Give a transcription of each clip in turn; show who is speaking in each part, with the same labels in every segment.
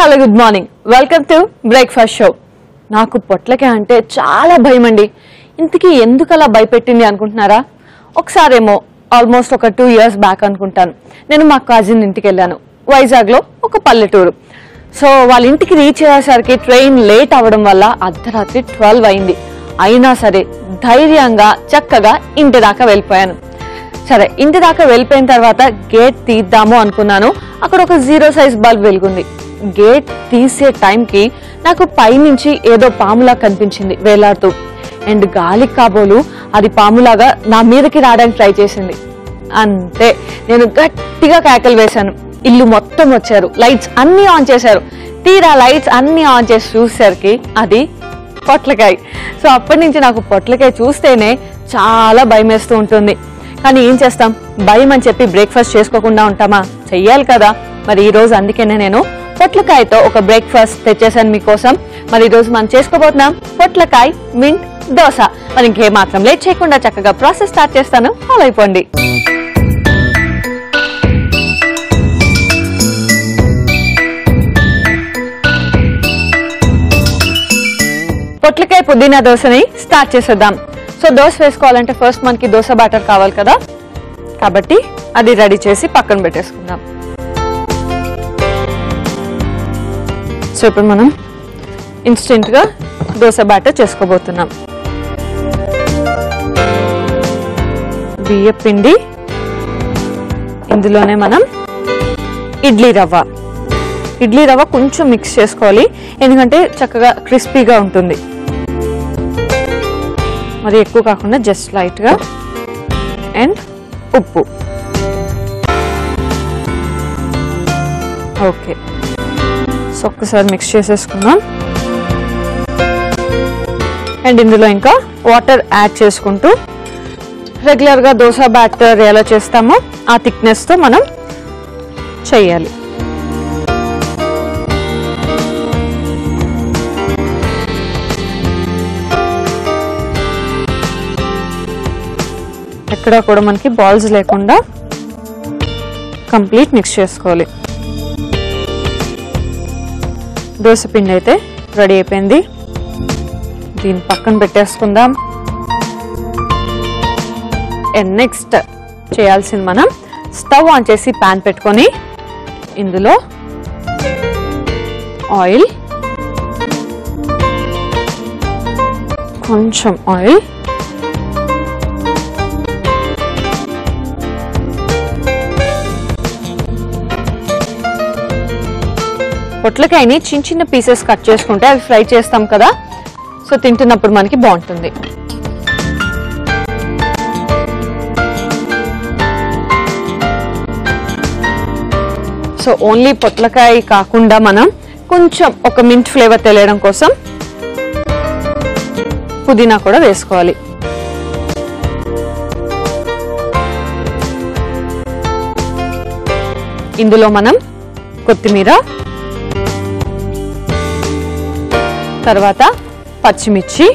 Speaker 1: Hello good morning welcome to breakfast show నాకు పొట్లకాయ అంటే చాలా భయం అండి ఇంతకీ ఎందుకు అలా భయపెట్టింది అనుకుంటున్నారా ఒకసారేమో ఆల్మోస్ట్ ఒక టూ ఇయర్స్ బ్యాక్ అనుకుంటాను నేను మా కజిన్ ఇంటికి వెళ్ళాను వైజాగ్లో ఒక పల్లెటూరు సో వాళ్ళ ఇంటికి రీచ్ అయ్యేసరికి ట్రైన్ లేట్ అవ్వడం వల్ల అర్ధరాత్రి ట్వెల్వ్ అయింది అయినా సరే ధైర్యంగా చక్కగా ఇంటి దాకా వెళ్ళిపోయాను సరే ఇంటి దాకా వెళ్ళిపోయిన తర్వాత గేట్ తీద్దాము అనుకున్నాను అక్కడ ఒక జీరో సైజ్ బల్బ్ వెలుగుంది గేట్ తీసే టైంకి నాకు పైనుంచి ఏదో పాములా కనిపించింది వేలాడుతూ అండ్ గాలి కాబోలు అది పాములాగా నా మీదకి రావడానికి ట్రై చేసింది అంతే నేను గట్టిగా కేకలు వేశాను ఇల్లు మొత్తం వచ్చారు లైట్స్ అన్ని ఆన్ చేశారు తీరా లైట్స్ అన్ని ఆన్ చేసి చూసేసరికి అది పొట్లకాయ సో అప్పటి నుంచి నాకు పొట్లకాయ చూస్తేనే చాలా భయం వేస్తూ ఉంటుంది కానీ ఏం చేస్తాం భయం అని చెప్పి బ్రేక్ఫాస్ట్ చేసుకోకుండా ఉంటామా చెయ్యాలి కదా మరి ఈ రోజు అందుకనే నేను పొట్లకాయతో ఒక బ్రేక్ఫాస్ట్ తెచ్చేసాను మీకోసం మరి ఈ రోజు మనం చేసుకోబోతున్నాం పొట్లకాయ మింట్ దోశ మరి ఇంకే మాత్రం లేట్ చేయకుండా చక్కగా ప్రాసెస్ స్టార్ట్ చేస్తాను ఫాలో అయిపోండి పొట్లకాయ పుదీనా దోశని స్టార్ట్ చేసేద్దాం సో దోశ వేసుకోవాలంటే ఫస్ట్ మనకి దోశ బ్యాటర్ కావాలి కదా కాబట్టి అది రెడీ చేసి పక్కన పెట్టేసుకుందాం సో ఇప్పుడు మనం ఇన్స్టెంట్ గా దోశ బ్యాటర్ చేసుకోబోతున్నాం బియ్య పిండి ఇందులోనే మనం ఇడ్లీ రవ్వ ఇడ్లీ రవ్వ కొంచెం మిక్స్ చేసుకోవాలి ఎందుకంటే చక్కగా క్రిస్పీగా ఉంటుంది మరి ఎక్కువ కాకుండా జస్ట్ లైట్గా అండ్ ఉప్పు ఓకే సో ఒక్కసారి మిక్స్ చేసేసుకుందాం అండ్ ఇందులో ఇంకా వాటర్ యాడ్ చేసుకుంటూ రెగ్యులర్గా దోశ బ్యాటర్ ఎలా చేస్తామో ఆ థిక్నెస్తో మనం చేయాలి ఎక్కడ కూడా మనకి బాల్స్ లేకుండా కంప్లీట్ మిక్స్ చేసుకోవాలి దోశ పిండి అయితే రెడీ అయిపోయింది దీని పక్కన పెట్టేసుకుందాం అండ్ నెక్స్ట్ చేయాల్సింది మనం స్టవ్ ఆన్ చేసి ప్యాన్ పెట్టుకొని ఇందులో ఆయిల్ కొంచెం ఆయిల్ పొట్లకాయని చిన్న చిన్న పీసెస్ కట్ చేసుకుంటే అవి ఫ్రై చేస్తాం కదా సో తింటున్నప్పుడు మనకి బాగుంటుంది సో ఓన్లీ పొట్లకాయ కాకుండా మనం కొంచెం ఒక మింట్ ఫ్లేవర్ తెలియడం కోసం పుదీనా కూడా వేసుకోవాలి ఇందులో మనం కొత్తిమీర తర్వాత పచ్చిమిర్చి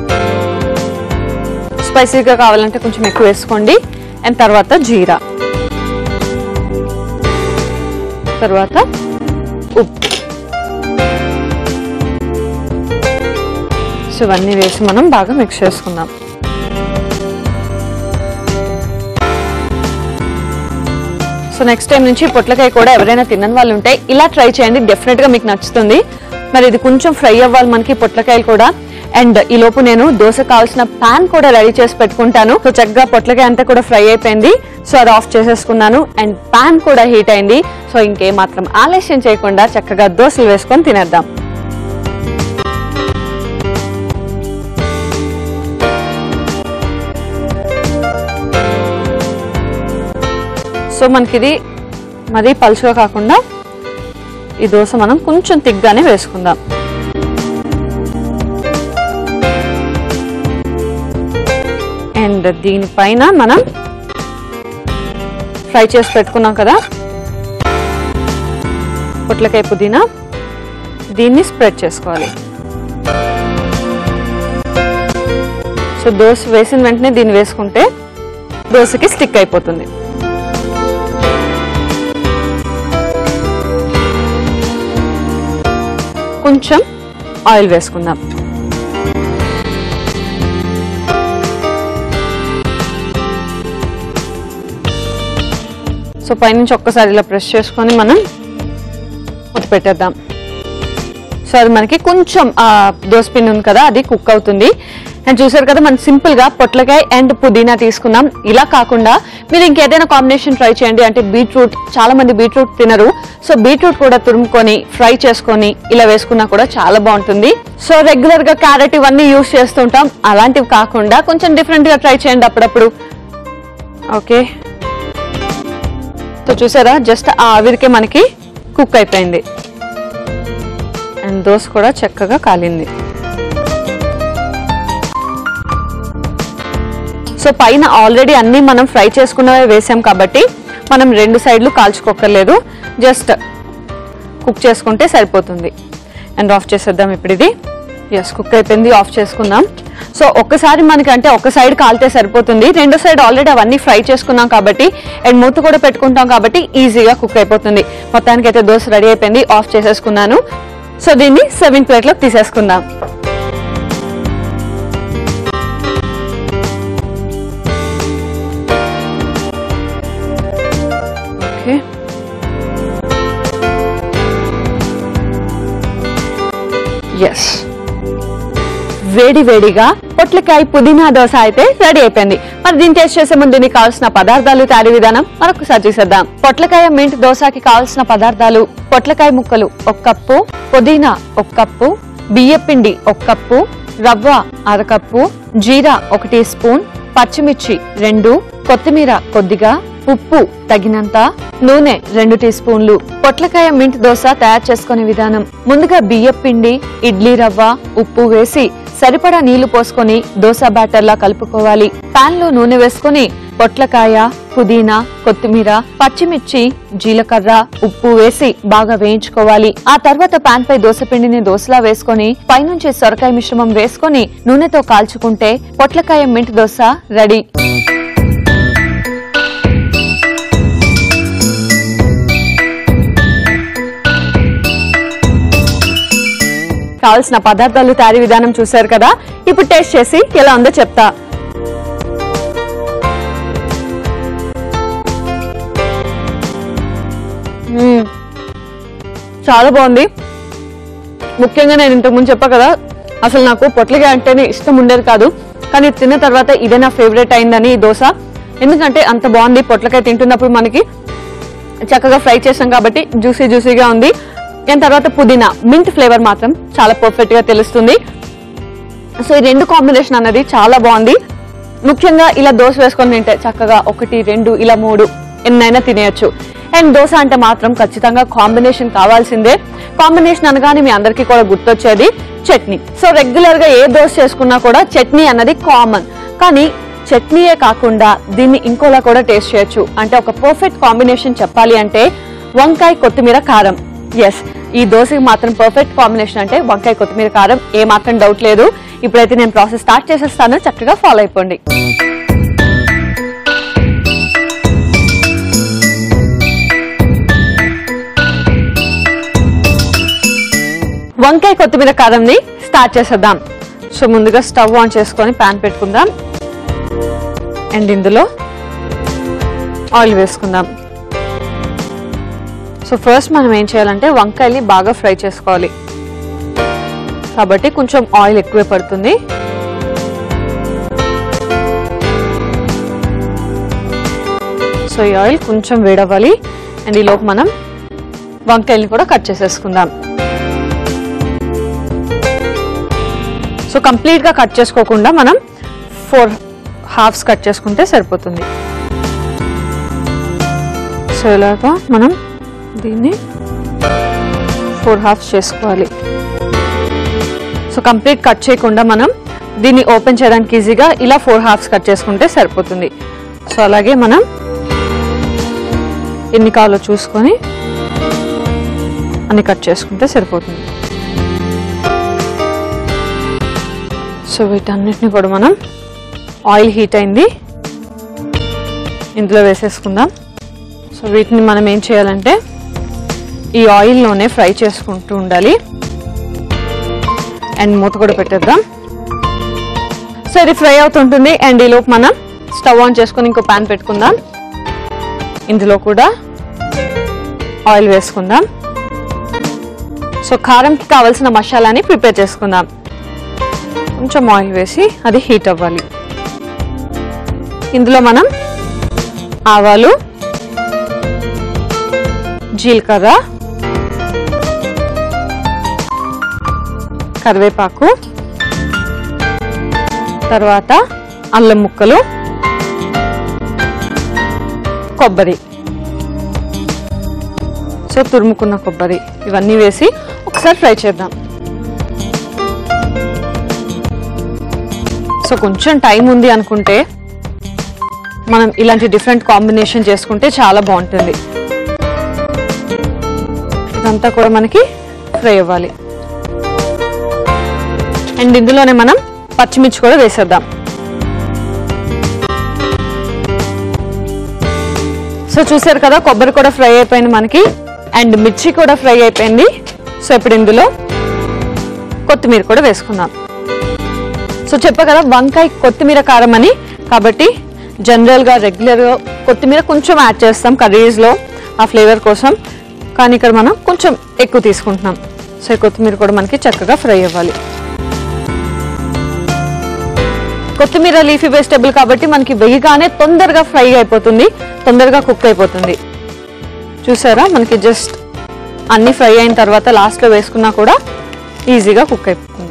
Speaker 1: స్పైసీగా కావాలంటే కొంచెం ఎక్కువ వేసుకోండి అండ్ తర్వాత జీరా తర్వాత ఉప్పు సో ఇవన్నీ వేసి మనం బాగా మిక్స్ చేసుకుందాం సో నెక్స్ట్ టైం నుంచి పొట్లకాయ కూడా ఎవరైనా తినని వాళ్ళు ఉంటే ఇలా ట్రై చేయండి డెఫినెట్ గా మీకు నచ్చుతుంది మరి ఇది కొంచెం ఫ్రై అవ్వాలి మనకి పొట్లకాయలు కూడా అండ్ ఈ లోపు నేను దోశ కావాల్సిన పాన్ కూడా రెడీ చేసి పెట్టుకుంటాను సో చక్కగా పొట్లకాయ అంతా కూడా ఫ్రై అయిపోయింది సో అది ఆఫ్ చేసేసుకున్నాను అండ్ పాన్ కూడా హీట్ అయింది సో ఇంకే మాత్రం ఆలస్యం చేయకుండా చక్కగా దోశలు వేసుకొని తినేద్దాం సో మనకి ఇది మరీ పలుచుగా కాకుండా ఈ దోశ మనం కొంచెం తిగ్గానే వేసుకుందాం అండ్ దీనిపైన మనం ఫ్రై చేసి పెట్టుకున్నాం కదా పొట్లకాయ పుదీనా దీన్ని స్ప్రెడ్ చేసుకోవాలి సో దోశ వేసిన వెంటనే దీన్ని వేసుకుంటే దోశకి స్టిక్ అయిపోతుంది కొంచెం ఆయిల్ వేసుకుందాం సో పైనుంచి ఒక్కసారి ఇలా ప్రెస్ చేసుకొని మనం మూత పెట్టేద్దాం సో అది మనకి కొంచెం ఆ దోసపిండి ఉంది కదా అది కుక్ అవుతుంది అండ్ చూసారు కదా మనం సింపుల్ గా పొట్లకాయ అండ్ పుదీనా తీసుకున్నాం ఇలా కాకుండా మీరు ఇంకేదైనా కాంబినేషన్ ట్రై చేయండి అంటే బీట్రూట్ చాలా మంది బీట్రూట్ తినరు సో బీట్రూట్ కూడా తురుముకొని ఫ్రై చేసుకొని ఇలా వేసుకున్నా కూడా చాలా బాగుంటుంది సో రెగ్యులర్ గా క్యారెట్ ఇవన్నీ యూస్ చేస్తుంటాం అలాంటివి కాకుండా కొంచెం డిఫరెంట్ గా ట్రై చేయండి అప్పుడప్పుడు ఓకే సో చూసారా జస్ట్ ఆ ఆవిరికే మనకి కుక్ అయిపోయింది అండ్ దోశ కూడా చక్కగా కాలింది సో పైన ఆల్రెడీ అన్ని మనం ఫ్రై చేసుకున్నవే వేసాం కాబట్టి మనం రెండు సైడ్లు కాల్చుకోకర్లేదు జస్ట్ కుక్ చేసుకుంటే సరిపోతుంది అండ్ ఆఫ్ చేసేద్దాం ఇప్పుడు ఇది ఎస్ కుక్ అయిపోయింది ఆఫ్ చేసుకుందాం సో ఒక్కసారి మనకి అంటే ఒక సైడ్ కాలితే సరిపోతుంది రెండో సైడ్ ఆల్రెడీ అవన్నీ ఫ్రై చేసుకున్నాం కాబట్టి అండ్ మూత కూడా పెట్టుకుంటాం కాబట్టి ఈజీగా కుక్ అయిపోతుంది మొత్తానికి అయితే దోశ రెడీ అయిపోయింది ఆఫ్ చేసేసుకున్నాను సో దీన్ని సెవెన్ ప్లేట్లోకి తీసేసుకుందాం ఓకే ఎస్ వేడి వేడిగా పొట్లకాయ పుదీనా దోశ అయితే రెడీ అయిపోయింది మరి దీన్ని టేస్ట్ చేసే ముందు దీనికి కావాల్సిన పదార్థాలు తయారీ విధానం మరొకసారి చూసేద్దాం పొట్లకాయ మింట్ దోశకి కావాల్సిన పదార్థాలు పొట్లకాయ ముక్కలు ఒక కప్పు పుదీనా ఒక కప్పు బియ్యపిండి ఒక కప్పు రవ్వ అరకప్పు జీరా ఒక టీ స్పూన్ పచ్చిమిర్చి రెండు కొత్తిమీర కొద్దిగా ఉప్పు తగినంత నూనె రెండు టీ స్పూన్లు పొట్లకాయ మింట్ దోశ తయారు చేసుకునే విధానం ముందుగా బియ్యం పిండి ఇడ్లీ రవ్వ ఉప్పు వేసి సరిపడా నీళ్లు పోసుకొని దోశ బ్యాటర్ లా కలుపుకోవాలి పాన్ లో నూనె వేసుకొని పొట్లకాయ పుదీనా కొత్తిమీర పచ్చిమిర్చి జీలకర్ర ఉప్పు వేసి బాగా వేయించుకోవాలి ఆ తర్వాత పాన్ పై దోశ పిండిని దోశలా వేసుకొని పైనుంచి సొరకాయ మిశ్రమం వేసుకొని నూనెతో కాల్చుకుంటే పొట్లకాయ మింట్ దోశ రెడీ కావాల్సిన పదార్థాలు తయారీ విధానం చూశారు కదా ఇప్పుడు టేస్ట్ చేసి ఎలా ఉందో చెప్తా మ్మ్. చాలా బాగుంది ముఖ్యంగా నేను ఇంతకుముందు చెప్పా కదా అసలు నాకు పొట్లకాయ అంటేనే ఇష్టం ఉండేది కాదు కానీ తిన్న తర్వాత ఇదే నా ఫేవరెట్ అయిందని ఈ దోశ ఎందుకంటే అంత బాగుంది పొట్లకాయ తింటున్నప్పుడు మనకి చక్కగా ఫ్రై చేసాం కాబట్టి జ్యూసీ జ్యూసీగా ఉంది దాని తర్వాత పుదీనా మింట్ ఫ్లేవర్ మాత్రం చాలా పర్ఫెక్ట్ గా తెలుస్తుంది సో ఈ రెండు కాంబినేషన్ అనేది చాలా బాగుంది ముఖ్యంగా ఇలా దోశ వేసుకొని తింటే చక్కగా ఒకటి రెండు ఇలా మూడు ఎన్నైనా తినేయచ్చు అండ్ దోశ అంటే మాత్రం ఖచ్చితంగా కాంబినేషన్ కావాల్సిందే కాంబినేషన్ అనగానే మీ అందరికీ కూడా గుర్తొచ్చేది చట్నీ సో రెగ్యులర్ గా ఏ దోశ చేసుకున్నా కూడా చట్నీ అన్నది కామన్ కానీ చట్నీయే కాకుండా దీన్ని ఇంకోలా కూడా టేస్ట్ చేయొచ్చు అంటే ఒక పర్ఫెక్ట్ కాంబినేషన్ చెప్పాలి అంటే వంకాయ కొత్తిమీర కారం ఎస్ ఈ దోశకి మాత్రం పర్ఫెక్ట్ కాంబినేషన్ అంటే వంకాయ కొత్తిమీర కారం ఏ మాత్రం డౌట్ లేదు ఇప్పుడైతే నేను ప్రాసెస్ స్టార్ట్ చేసేస్తాను చక్కగా ఫాలో అయిపోండి వంకాయ కొత్తిమీర కారంని స్టార్ట్ చేసేద్దాం సో ముందుగా స్టవ్ ఆన్ చేసుకొని ప్యాన్ పెట్టుకుందాం అండ్ ఇందులో ఆయిల్ వేసుకుందాం సో ఫస్ట్ మనం ఏం చేయాలంటే వంకాయల్ని బాగా ఫ్రై చేసుకోవాలి కాబట్టి కొంచెం ఆయిల్ ఎక్కువే పడుతుంది సో ఈ ఆయిల్ కొంచెం వేడవ్వాలి అండ్ ఈలోపు మనం వంకాయల్ని కూడా కట్ చేసేసుకుందాం సో కంప్లీట్గా కట్ చేసుకోకుండా మనం ఫోర్ హాఫ్స్ కట్ చేసుకుంటే సరిపోతుంది సో ఇలాగా మనం దీన్ని ఫోర్ హాఫ్స్ చేసుకోవాలి సో కంప్లీట్ కట్ చేయకుండా మనం దీన్ని ఓపెన్ చేయడానికి ఈజీగా ఇలా ఫోర్ హాఫ్స్ కట్ చేసుకుంటే సరిపోతుంది సో అలాగే మనం ఎన్ని కావాలో చూసుకొని అన్ని కట్ చేసుకుంటే సరిపోతుంది సో వీటన్నిటిని కూడా మనం ఆయిల్ హీట్ అయింది ఇందులో వేసేసుకుందాం సో వీటిని మనం ఏం చేయాలంటే ఈ ఆయిల్లోనే ఫ్రై చేసుకుంటూ ఉండాలి అండ్ మూత కూడా పెట్టేద్దాం సో ఇది ఫ్రై అవుతుంటుంది అండ్ ఈలోపు మనం స్టవ్ ఆన్ చేసుకొని ఇంకో ప్యాన్ పెట్టుకుందాం ఇందులో కూడా ఆయిల్ వేసుకుందాం సో కారంకి కావాల్సిన మసాలాని ప్రిపేర్ చేసుకుందాం కొంచెం ఆయిల్ వేసి అది హీట్ అవ్వాలి ఇందులో మనం ఆవాలు జీలకర్ర కరివేపాకు తర్వాత అల్లం ముక్కలు కొబ్బరి సో తురుముకున్న కొబ్బరి ఇవన్నీ వేసి ఒకసారి ఫ్రై చేద్దాం సో కొంచెం టైం ఉంది అనుకుంటే మనం ఇలాంటి డిఫరెంట్ కాంబినేషన్ చేసుకుంటే చాలా బాగుంటుంది ఇదంతా కూడా మనకి ఫ్రై అవ్వాలి అండ్ ఇందులోనే మనం పచ్చిమిర్చి కూడా వేసేద్దాం సో చూసారు కదా కొబ్బరి కూడా ఫ్రై అయిపోయింది మనకి అండ్ మిర్చి కూడా ఫ్రై అయిపోయింది సో ఇప్పుడు ఇందులో కొత్తిమీర కూడా వేసుకుందాం సో చెప్పా కదా వంకాయ కొత్తిమీర కారం అని కాబట్టి జనరల్గా రెగ్యులర్గా కొత్తిమీర కొంచెం యాడ్ చేస్తాం కర్రీస్లో ఆ ఫ్లేవర్ కోసం కానీ ఇక్కడ మనం కొంచెం ఎక్కువ తీసుకుంటున్నాం సో ఈ కొత్తిమీర కూడా మనకి చక్కగా ఫ్రై అవ్వాలి కొత్తిమీర లీఫీ వెజిటబుల్ కాబట్టి మనకి వేయగానే తొందరగా ఫ్రై అయిపోతుంది తొందరగా కుక్ అయిపోతుంది చూసారా మనకి జస్ట్ అన్ని ఫ్రై అయిన తర్వాత లాస్ట్లో వేసుకున్నా కూడా ఈజీగా కుక్ అయిపోతుంది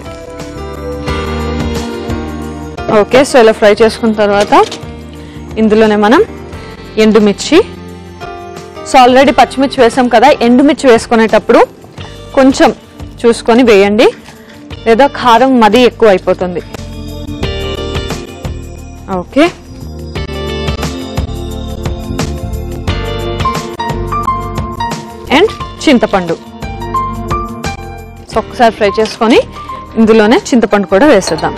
Speaker 1: ఓకే సో ఇలా ఫ్రై చేసుకున్న తర్వాత ఇందులోనే మనం ఎండుమిర్చి సో ఆల్రెడీ పచ్చిమిర్చి వేసాం కదా ఎండుమిర్చి వేసుకునేటప్పుడు కొంచెం చూసుకొని వేయండి లేదా కారం మరీ ఎక్కువ అయిపోతుంది ఓకే అండ్ చింతపండు సో ఒక్కసారి ఫ్రై చేసుకొని ఇందులోనే చింతపండు కూడా వేసేద్దాం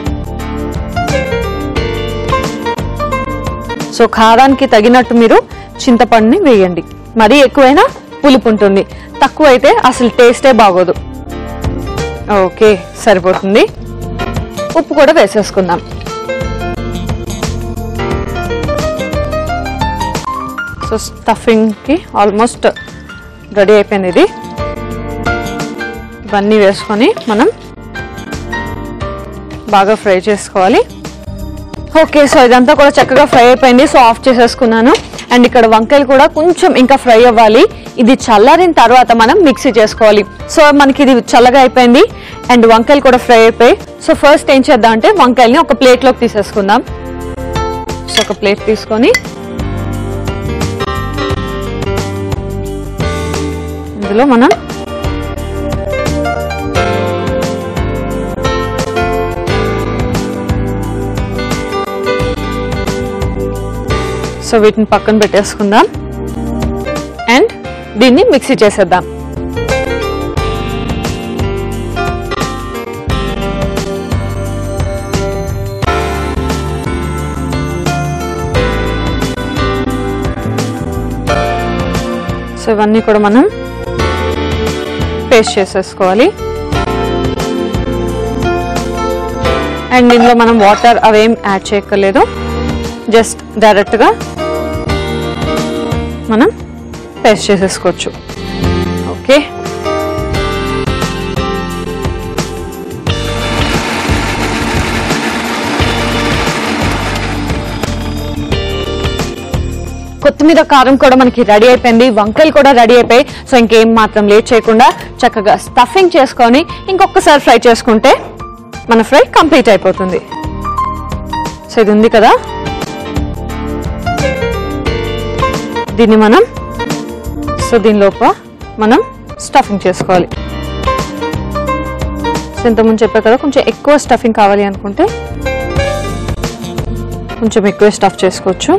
Speaker 1: సో కారానికి తగినట్టు మీరు చింతపండుని వేయండి మరీ ఎక్కువైనా పులుపు ఉంటుంది తక్కువ అయితే అసలు టేస్టే బాగోదు ఓకే సరిపోతుంది ఉప్పు కూడా వేసేసుకుందాం సో స్టఫింగ్కి ఆల్మోస్ట్ రెడీ అయిపోయింది ఇది ఇవన్నీ వేసుకొని మనం బాగా ఫ్రై చేసుకోవాలి ఓకే సో ఇదంతా కూడా చక్కగా ఫ్రై అయిపోయింది సో ఆఫ్ చేసేసుకున్నాను అండ్ ఇక్కడ వంకాయలు కూడా కొంచెం ఇంకా ఫ్రై అవ్వాలి ఇది చల్లారిన తర్వాత మనం మిక్సీ చేసుకోవాలి సో మనకి ఇది చల్లగా అయిపోయింది అండ్ వంకాయలు కూడా ఫ్రై అయిపోయి సో ఫస్ట్ ఏం చేద్దాం అంటే వంకాయల్ని ఒక ప్లేట్లోకి తీసేసుకుందాం సో ఒక ప్లేట్ తీసుకొని ఇందులో మనం సో వీటిని పక్కన పెట్టేసుకుందాం అండ్ దీన్ని మిక్సీ చేసేద్దాం సో ఇవన్నీ కూడా మనం పేస్ట్ చేసేసుకోవాలి అండ్ ఇందులో మనం వాటర్ అవేం యాడ్ చేయక్కర్లేదు జస్ట్ డైరెక్ట్గా మనం పేస్ట్ చేసేసుకోవచ్చు ఓకే కొత్తిమీర కారం కూడా మనకి రెడీ అయిపోయింది వంకాయలు కూడా రెడీ అయిపోయి సో ఇంకేం మాత్రం లేట్ చేయకుండా చక్కగా స్టఫింగ్ చేసుకొని ఇంకొకసారి ఫ్రై చేసుకుంటే మన ఫ్రై కంప్లీట్ అయిపోతుంది సో ఇది ఉంది కదా దీన్ని మనం సో దీని లోప మనం స్టఫింగ్ చేసుకోవాలి సో ఇంతకుముందు చెప్పా కదా కొంచెం ఎక్కువ స్టఫింగ్ కావాలి అనుకుంటే కొంచెం ఎక్కువ స్టఫ్ చేసుకోవచ్చు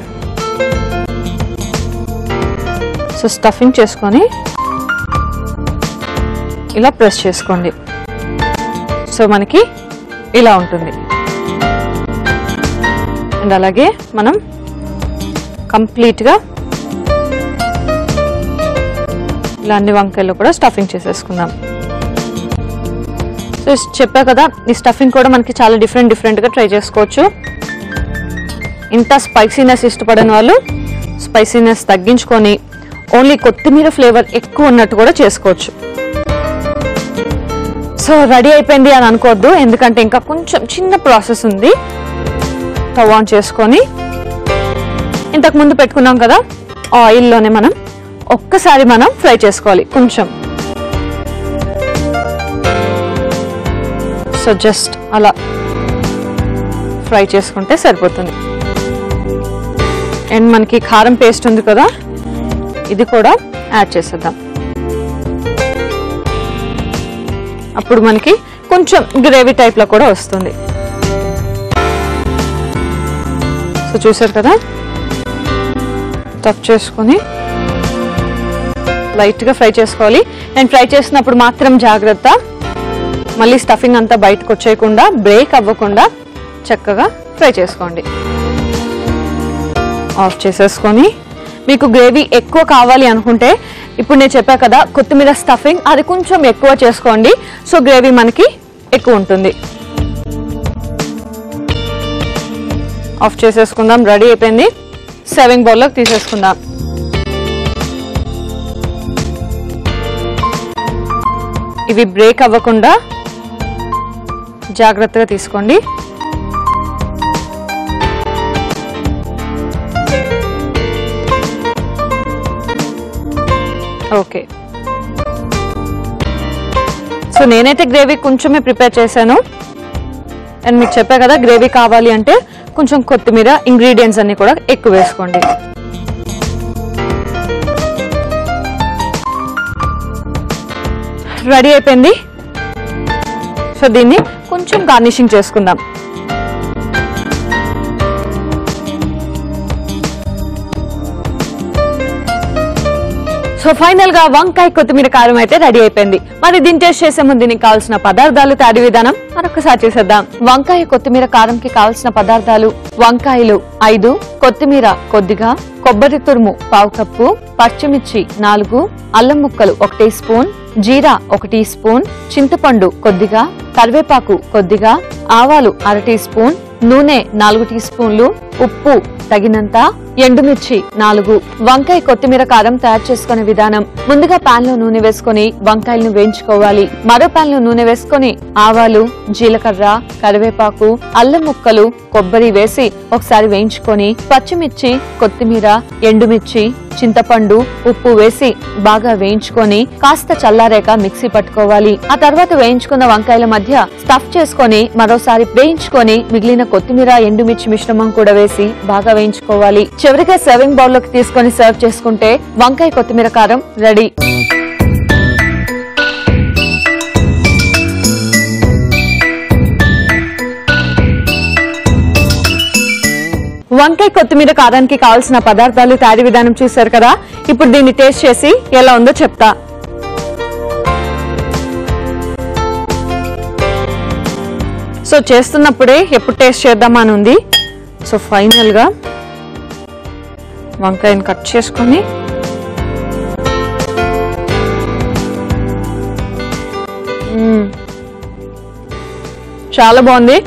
Speaker 1: సో స్టఫింగ్ చేసుకొని ఇలా ప్రెస్ చేసుకోండి సో మనకి ఇలా ఉంటుంది అండ్ అలాగే మనం కంప్లీట్గా ఇలా అన్ని వంకాయలు కూడా స్టఫింగ్ చేసేసుకుందాం సో సో చెప్పా కదా ఈ స్టఫింగ్ కూడా మనకి చాలా డిఫరెంట్ డిఫరెంట్గా ట్రై చేసుకోవచ్చు ఇంత స్పైసీనెస్ ఇష్టపడని వాళ్ళు స్పైసీనెస్ తగ్గించుకొని ఓన్లీ కొత్తిమీర ఫ్లేవర్ ఎక్కువ ఉన్నట్టు కూడా చేసుకోవచ్చు సో రెడీ అయిపోయింది అని అనుకోవద్దు ఎందుకంటే ఇంకా కొంచెం చిన్న ప్రాసెస్ ఉంది స్టవ్ ఆన్ చేసుకొని ఇంతకు ముందు పెట్టుకున్నాం కదా ఆయిల్లోనే మనం ఒక్కసారి మనం ఫ్రై చేసుకోవాలి కొంచెం సో జస్ట్ అలా ఫ్రై చేసుకుంటే సరిపోతుంది అండ్ మనకి కారం పేస్ట్ ఉంది కదా ఇది కూడా యాడ్ చేసేద్దాం అప్పుడు మనకి కొంచెం గ్రేవీ టైప్లో కూడా వస్తుంది సో చూసారు కదా టఫ్ చేసుకొని లైట్గా ఫ్రై చేసుకోవాలి అండ్ ఫ్రై చేసినప్పుడు మాత్రం జాగ్రత్త మళ్ళీ స్టఫింగ్ అంతా బయటకు వచ్చేయకుండా బ్రేక్ అవ్వకుండా చక్కగా ఫ్రై చేసుకోండి ఆఫ్ చేసేసుకొని మీకు గ్రేవీ ఎక్కువ కావాలి అనుకుంటే ఇప్పుడు నేను చెప్పా కదా కొత్తిమీర స్టఫింగ్ అది కొంచెం ఎక్కువ చేసుకోండి సో గ్రేవీ మనకి ఎక్కువ ఉంటుంది ఆఫ్ చేసేసుకుందాం రెడీ అయిపోయింది సర్వింగ్ బౌల్లోకి తీసేసుకుందాం ఇవి బ్రేక్ అవ్వకుండా జాగ్రత్తగా తీసుకోండి ఓకే సో నేనైతే గ్రేవీ కొంచెమే ప్రిపేర్ చేశాను అండ్ మీకు చెప్పా కదా గ్రేవీ కావాలి అంటే కొంచెం కొత్తిమీర ఇంగ్రీడియంట్స్ అన్ని కూడా ఎక్కువ వేసుకోండి రెడీ అయిపోయింది సో దీన్ని కొంచెం గార్నిషింగ్ చేసుకుందాం సో ఫైనల్ గా వంకాయ కొత్తిమీర కారం అయితే రెడీ అయిపోయింది మరి దీని టేస్ట్ చేసే ముందు దీనికి కావాల్సిన పదార్థాలు తయారీ విధానం మరొకసారి చేసేద్దాం వంకాయ కొత్తిమీర కారంకి కావాల్సిన పదార్థాలు వంకాయలు ఐదు కొత్తిమీర కొద్దిగా కొబ్బరి తురుము పావు కప్పు పచ్చిమిర్చి నాలుగు అల్లం ముక్కలు ఒక టీ స్పూన్ జీరా ఒక టీ స్పూన్ చింతపండు కొద్దిగా కరివేపాకు కొద్దిగా ఆవాలు అర టీ స్పూన్ నూనె నాలుగు టీ స్పూన్లు ఉప్పు తగినంత ఎండుమిర్చి నాలుగు వంకాయ కొత్తిమీర కారం తయారు చేసుకునే విధానం ముందుగా పాన్ లో నూనె వేసుకొని వంకాయలను వేయించుకోవాలి మరో పాన్ లో నూనె వేసుకొని ఆవాలు జీలకర్ర కరివేపాకు అల్లం ముక్కలు కొబ్బరి వేసి ఒకసారి వేయించుకొని పచ్చిమిర్చి కొత్తిమీర ఎండుమిర్చి చింతపండు ఉప్పు వేసి బాగా వేయించుకొని కాస్త చల్లారాక మిక్సీ పట్టుకోవాలి ఆ తర్వాత వేయించుకున్న వంకాయల మధ్య స్టఫ్ చేసుకొని మరోసారి వేయించుకొని మిగిలిన కొత్తిమీర ఎండుమిర్చి మిశ్రమం కూడా వేసి బాగా వేయించుకోవాలి చివరిగా సర్వింగ్ బౌల్ లోకి తీసుకొని సర్వ్ చేసుకుంటే వంకాయ కొత్తిమీర కారం రెడీ వంకాయ కొత్తిమీర కారానికి కావాల్సిన పదార్థాలు తయారీ విధానం చూశారు కదా ఇప్పుడు దీన్ని టేస్ట్ చేసి ఎలా ఉందో చెప్తా సో చేస్తున్నప్పుడే ఎప్పుడు టేస్ట్ చేద్దామా అని ఉంది సో ఫైనల్ గా వంకాయని కట్ చేసుకొని మ్మ్. చాలా బాగుంది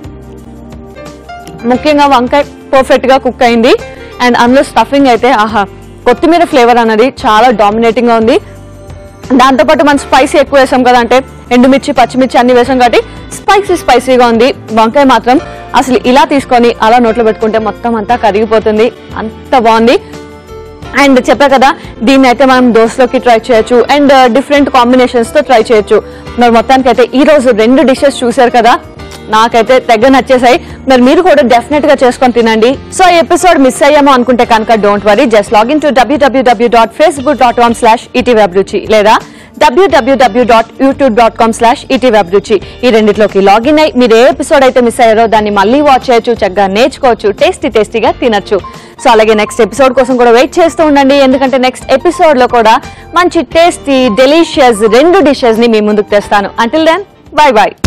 Speaker 1: ముఖ్యంగా వంకాయ పర్ఫెక్ట్ గా కుక్ అయింది అండ్ అందులో స్టఫింగ్ అయితే ఆహా కొత్తిమీర ఫ్లేవర్ అన్నది చాలా డామినేటింగ్ గా ఉంది దాంతోపాటు మనం స్పైసీ ఎక్కువ వేసాం కదా అంటే ఎండుమిర్చి పచ్చిమిర్చి అన్ని వేసాం కాబట్టి స్పైసీ స్పైసీగా ఉంది వంకాయ మాత్రం అసలు ఇలా తీసుకొని అలా నోట్లో పెట్టుకుంటే మొత్తం అంతా కరిగిపోతుంది అంత బాగుంది అండ్ చెప్పా కదా దీన్ని అయితే మనం దోశలోకి ట్రై చేయొచ్చు అండ్ డిఫరెంట్ కాంబినేషన్స్ తో ట్రై చేయొచ్చు మరి మొత్తానికి అయితే ఈ రోజు రెండు డిషెస్ చూసారు కదా నాకైతే తెగ నచ్చేసాయి మరి మీరు కూడా డెఫినెట్ గా చేసుకొని తినండి సో ఈ ఎపిసోడ్ మిస్ అయ్యామో అనుకుంటే కనుక don't worry just login to డబ్ల్యూడబ్ల్యూడబ్ల్యూ dot Facebook dot com slash Ruchi లేదా డబ్ల్యూడబ్ల్యూడబ్ల్యూ dot YouTube dot com slash Ruchi ఈ రెండిట్లోకి లాగిన్ అయ్యి మీరు ఏ ఎపిసోడ్ అయితే మిస్ అయ్యారో దాన్ని మళ్ళీ వాచ్ చేయొచ్చు చక్కగా నేర్చుకోవచ్చు టేస్టీ టేస్టీగా తినొచ్చు సో అలాగే నెక్స్ట్ ఎపిసోడ్ కోసం కూడా వెయిట్ చేస్తూ ఉండండి ఎందుకంటే నెక్స్ట్ ఎపిసోడ్ లో కూడా మంచి టేస్టీ డెలిషియస్ రెండు డిషెస్ ని మీ ముందుకు తెస్తాను అంటిల్ దెన్ బై బాయ్